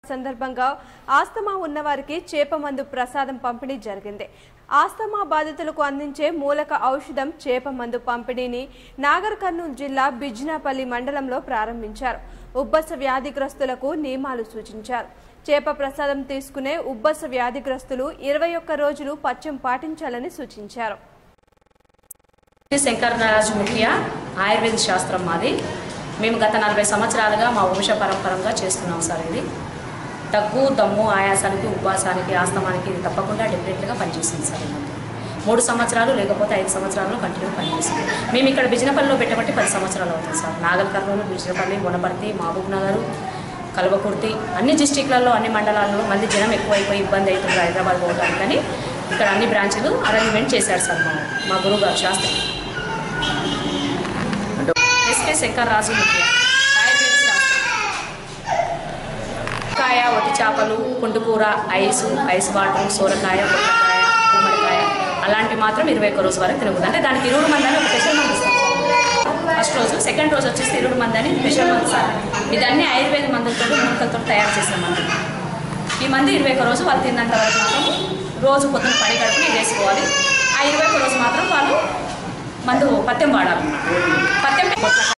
సందర్భంగా ఆస్తమా ఉన్నవారికి చేప మందు ప్రసాదం పంపిణీ జరిగింది ఆస్తమా బాధితులకు అందించే మూలక ఔషధం చేప మందు పంపిణీని నాగర్ కర్నూలు జిల్లా బిజ్నాపల్లి మండలంలో ప్రారంభించారు ఉబ్బస వ్యాధిగ్రస్తులకు నియమాలు సూచించారు చేప ప్రసాదం తీసుకునే ఉబ్బస వ్యాధిగ్రస్తులు ఇరవై ఒక్క రోజులు పచ్చం పాటించాలని సూచించారు శంకరరాజు ముఖ్య ఆయుర్వేద శాస్త్రం మాది మేము గత నలభై సంవత్సరాలుగా మా వంశ పరంపరంగా చేస్తున్నాం సార్ ఇది దగ్గు దమ్ము ఆయాసానికి ఉపాసానికి ఆస్తమానికి ఇది తప్పకుండా డెఫినెట్గా పనిచేస్తుంది సార్ ఈ మందు మూడు సంవత్సరాలు లేకపోతే ఐదు సంవత్సరాలు కంటిన్యూ పనిచేస్తుంది మేము ఇక్కడ బిజినపల్లిలో పెట్టబట్టి పది సంవత్సరాలు అవుతుంది sir Nagarkurnool Bijinapalli Gunaparthi Mahabubnagar Kalwakurthy అన్ని డిస్టిక్లలో అన్ని మండలాల్లో మంది జనం ఎక్కువైపోయి ఇబ్బంది అవుతుంది హైదరాబాద్ పోవడానికి కానీ ఇక్కడ అన్ని బ్రాంచ్లు అరేంజ్మెంట్ చేశారు సార్ మా మా గురువు గారు శాస్త్రి ఎస్కే శంకర్ రాజు ముఖ్య ఆయుర్వేద శాస్త్రం కాయ ఒట్టి చేపలు కుంటుకూర ఐసు ఐస్ వాటర్ సోరకాయ పొట్టకాయ గుమ్మడికాయ అలాంటివి మాత్రం ఇరవై ఒక్క రోజు వరకు తినకూడదు అంటే దానికి ఇరువుడు మంది అని ఒక స్పెషల్ మంది ఇస్తాం ఫస్ట్ రోజు సెకండ్ రోజు వచ్చేసి ఇరువుడు మంది అని స్పెషల్ మంది సార్ ఇది అన్ని ఆయుర్వేద మందులతో మూలికలతో తయారు చేసిన మందు ఈ మంది ఇరవై ఒక్క రోజు వాళ్ళు తిన్నంత వరకు మాత్రం రోజు పొద్దున పని గడుపుని వేసుకోవాలి ఆ ఇరవై ఒక్క రోజు మాత్రం వాళ్ళు మందు పత్యం వాడాలి పత్యం